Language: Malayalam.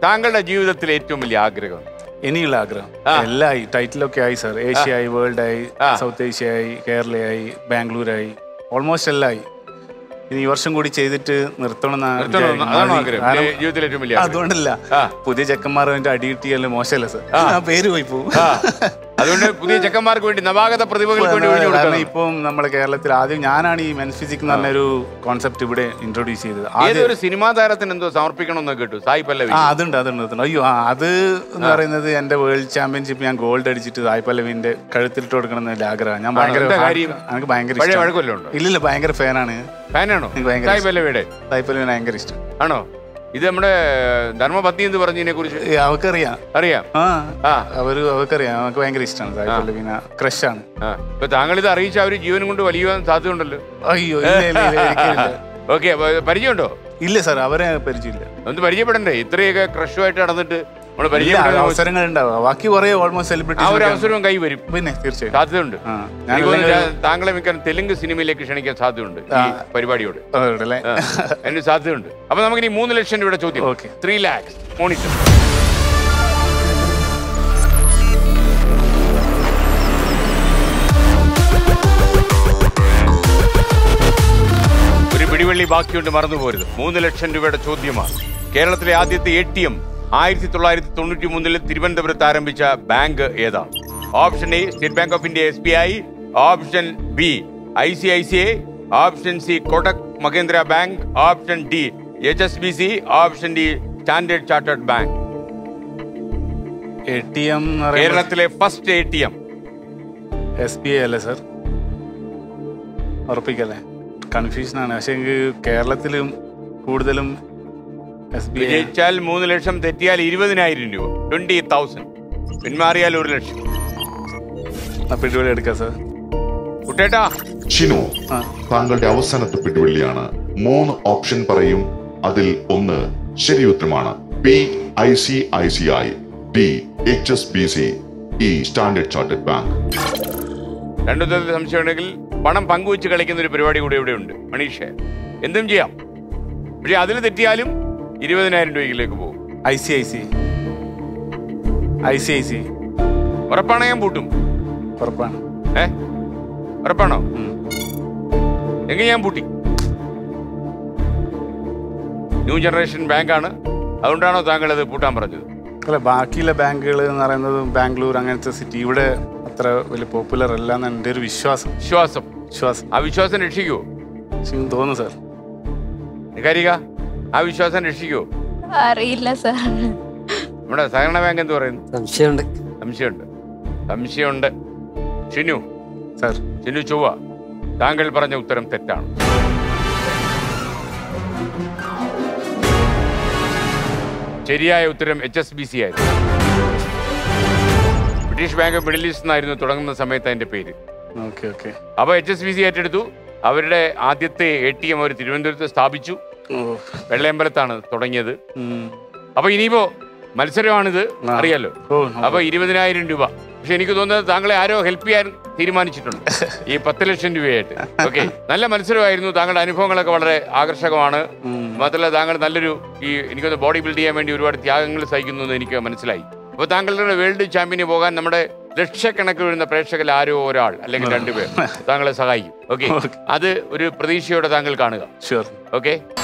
താങ്കളുടെ ജീവിതത്തിലെ ഏറ്റവും വലിയ ആഗ്രഹം ഇനിയുള്ള ആഗ്രഹം ആ. എല്ലാം ആയി ടൈറ്റിലൊക്കെ ആയി സർ ഏഷ്യ ആയി വേൾഡ് ആയി ആ. സൗത്ത് ഏഷ്യ ആയി കേരളയായി ബാംഗ്ലൂരായി ഓൾമോസ്റ്റ് എല്ലാം ആയി ഇനി ഈ വർഷം കൂടി ചെയ്തിട്ട് നിർത്തണം എന്നാ നിർത്തണം വിചാരിക്കുന്നത്. അതാണ് അത് ആഗ്രഹം കാരണം ഏ, ജീവിതത്തിലെ ഏറ്റവും വലിയ ആഗ്രഹം. അതുകൊണ്ടല്ല ആ. പുതിയ ചെക്കന്മാർ വേണ്ടി അടി കിട്ടിയല്ലേ മോശമല്ല സർ ആ. ആ പേര് പോയി പോകും ആ, അതുകൊണ്ട് പുതിയ ചെക്കന്മാർക്ക് വേണ്ടി നവാഗത പ്രതിഭകൾക്ക് വേണ്ടി ഒഴിഞ്ഞു കാരണം കൊടുക്കണം ഇപ്പം നമ്മുടെ കേരളത്തിൽ ആദ്യം ഞാനാണ് ഈ മെൻസ് ഫിസിക് എന്ന് പറഞ്ഞൊരു കോൺസെപ്റ്റ് ഇവിടെ ഇൻട്രൊഡ്യൂസ് ചെയ്തത് ആദ്യം ഏതൊരു സിനിമാ താരത്തിന് എന്തോ സമർപ്പിക്കണമെന്ന് കേട്ടു സായി പല്ലവി ആ അതുണ്ട് അതുണ്ട് അതുണ്ട് അയ്യോ ആ അത് എന്ന് പറയുന്നത് എന്റെ വേൾഡ് ചാമ്പ്യൻഷിപ്പ് ഞാൻ ഗോൾഡ് അടിച്ചിട്ട് സായി പല്ലവിന്റെ കഴുത്തിലിട്ട് കൊടുക്കണം എന്നല്ല ആഗ്രഹം ഞാൻ ഭയങ്കര എന്താ കാര്യം? എനിക്ക് ഭയങ്കര പഴയ ഇഷ്ടമാണ്. വഴക്കമല്ലോ ഉണ്ടോ ഇല്ലില്ല ഭയങ്കര ഫാനാണ് ഫാനാണോ എനിക്ക് ഭയങ്കര സായി പല്ലവിയുടെ സായി പല്ലവിനെ ഭയങ്കര ഇഷ്ടം ആണോ ഇത് നമ്മുടെ ധർമ്മപത്നി എന്ന് പറഞ്ഞതിനെ കുറിച്ച് ഏ, അവക്കറിയാം അറിയാം ആ ആ അവര് അവക്കറിയാം അവർക്ക് ഭയങ്കര ഇഷ്ടമാണ് സായി പല്ലവിനെ ക്രഷാണ് ആ ഇപ്പൊ താങ്കൾ ഇത് അറിയിച്ച അവര് ജീവൻ കൊണ്ട് വലിയ സാധ്യതയുണ്ടല്ലോ അയ്യോ ഇല്ല ഇല്ല ഇല്ല ഒരിക്കലുമില്ല. ഓക്കെ പരിചയമുണ്ടോ ഇല്ല സാർ അവരെ പരിചയമില്ല ഒന്ന് പരിചയപ്പെടണ്ടേ ഇത്രയൊക്കെ ക്രഷുമായിട്ട് നടന്നിട്ട് നമ്മൾ ഇല്ല, പരിചയപ്പെടാൻ അവസരങ്ങൾ ഉണ്ടാവുക ബാക്കി കുറെ ഓൾമോസ്റ്റ് ആ ഒരു സെലിബ്രിറ്റീസ് അവസരവും കൈ വരും പിന്നെ തീർച്ചയായും സാധ്യതയുണ്ട് ആ ഞാൻ എനിക്ക് തോന്നുന്നു അല്ലെങ്കിൽ- ഞാൻ താങ്കളെ മിക്ക തെലുങ്ക് സിനിമയിലേക്ക് ക്ഷണിക്കാൻ സാധ്യതയുണ്ട് ഈ പരിപാടിയോട് അതുകൊണ്ട് അല്ലേ ആ, അതിന് സാധ്യതയുണ്ട് അപ്പൊ നമുക്ക് ഇനി മൂന്ന് ലക്ഷം രൂപയുടെ ചോദ്യം Okay. ത്രീ ലാക്സ് മോണിറ്റർ ഒരു പിടിവള്ളി ബാക്കിയുണ്ട് മറന്നു പോരുത് മൂന്ന് ലക്ഷം രൂപയുടെ ചോദ്യമാണ് കേരളത്തിലെ ആദ്യത്തെ എ ടി എം ആയിരത്തി തൊള്ളായിരത്തി തൊണ്ണൂറ്റി മൂന്നിൽ തിരുവനന്തപുരത്ത് ആരംഭിച്ച ബാങ്ക് ഏതാണ് option A State Bank of India S B I option B I C I C I option C Kotak Mahindra bank option D H S B C option D Standard Chartered bank A T M എന്ന് പറയുമ്പോൾ കേരളത്തിലെ first A T M S B I അല്ലേ സർ ഉറപ്പിക്കല്ലേ കൺഫ്യൂഷനാണ് പക്ഷെ എനിക്ക് കേരളത്തിലും കൂടുതലും എസ് ബി ഐ വിജയിച്ചാൽ മൂന്ന് ലക്ഷം തെറ്റിയാൽ ഇരുപതിനായിരം രൂപ ട്വന്റി തൗസൻഡ് പിന്മാറിയാൽ ഒരു ലക്ഷം പിടിവലി എടുക്കാം സർ കുട്ടേട്ടാ ഷിനു ആ. താങ്കളുടെ അവസാനത്തെ പിടിവള്ളിയാണ് മൂന്ന് ഓപ്ഷൻ പറയും അതിൽ ഒന്ന് ശരി ഉത്തരമാണ് P I C I C I D H S B C E Standard Chartered bank രണ്ടു തരത്തിൽ സംശയമുണ്ടെങ്കിൽ പണം പങ്കുവെച്ച് കളിക്കുന്ന ഒരു പരിപാടി കൂടെ ഇവിടെ ഉണ്ട് മണീഷ എന്തും ചെയ്യാം പക്ഷെ അതിൽ തെറ്റിയാലും ഇരുപതിനായിരം രൂപയിലേക്ക് പോകും I C I C I C I C ഉറപ്പാണ് ഞാൻ പൂട്ടും ഉറപ്പാണ് ഏ ഉറപ്പാണോ ഉം. എങ്കിൽ ഞാൻ പൂട്ടി ന്യൂ ജനറേഷൻ ബാങ്കാണ് അതുകൊണ്ടാണോ താങ്കൾ അത് പൂട്ടാൻ പറഞ്ഞത് അല്ല ബാക്കിയുള്ള ബാങ്കുകൾ എന്ന് പറയുന്നത് ബാംഗ്ലൂർ അങ്ങനത്തെ സിറ്റി ഇവിടെ അത്ര വലിയ പോപ്പുലർ അല്ല എന്ന് എൻ്റെ ഒരു വിശ്വാസം വിശ്വാസം വിശ്വാസം ആ വിശ്വാസം രക്ഷിക്കുമോ പക്ഷെ എനിക്ക് തോന്നുന്നു സാർ നികാരിക ആ വിശ്വാസം രക്ഷിക്കുമോ അറിയില്ല സാർ നമ്മുടെ സഹകരണ ബാങ്ക് എന്ത് പറയുന്നു സംശയമുണ്ട് സംശയമുണ്ട് സംശയമുണ്ട് ഷിനു സാർ ഷിനു ചൊവ്വ താങ്കൾ പറഞ്ഞ ഉത്തരം തെറ്റാണ് ശരിയായ ഉത്തരം എച്ച് എസ് ബി സി ആയിരുന്നു ബ്രിട്ടീഷ് ബാങ്ക് മിഡിൽ ഈസ്റ്റ് എന്നായിരുന്നു തുടങ്ങുന്ന സമയത്ത് അതിന്റെ പേര് ഓക്കെ ഓക്കെ അപ്പോൾ എച്ച് എസ് ബി സി ഏറ്റെടുത്തു അവരുടെ ആദ്യത്തെ എ ടി എം അവർ തിരുവനന്തപുരത്ത് സ്ഥാപിച്ചു ഓ വെള്ളയമ്പലത്താണ് തുടങ്ങിയത് ഉം. അപ്പൊ ഇനിയിപ്പോ മത്സരമാണിത് ആ. അറിയാലോ ഓ അപ്പൊ ഇരുപതിനായിരം രൂപ പക്ഷെ എനിക്ക് തോന്നുന്നത് താങ്കളെ ആരോ ഹെൽപ്പ് ചെയ്യാൻ തീരുമാനിച്ചിട്ടുണ്ട് ഈ പത്ത് ലക്ഷം രൂപയായിട്ട് ഓക്കെ നല്ല മത്സരമായിരുന്നു താങ്കളുടെ അനുഭവങ്ങളൊക്കെ വളരെ ആകർഷകമാണ് ഉം. മാത്രമല്ല താങ്കൾ നല്ലൊരു ഈ എനിക്കൊന്ന് ബോഡി ബിൽഡ് ചെയ്യാൻ വേണ്ടി ഒരുപാട് ത്യാഗങ്ങൾ സഹിക്കുന്നു എന്ന് എനിക്ക് മനസ്സിലായി അപ്പോൾ താങ്കളുടെ വേൾഡ് ചാമ്പ്യന് പോകാൻ നമ്മുടെ ലക്ഷക്കണക്കിന് വരുന്ന പ്രേക്ഷകരിൽ ആരോ ഒരാൾ അല്ലെങ്കിൽ രണ്ടുപേർ താങ്കളെ സഹായിക്കും ഓക്കെ അത് ഒരു പ്രതീക്ഷയോടെ താങ്കൾ കാണുക ഷുവർ ഓക്കെ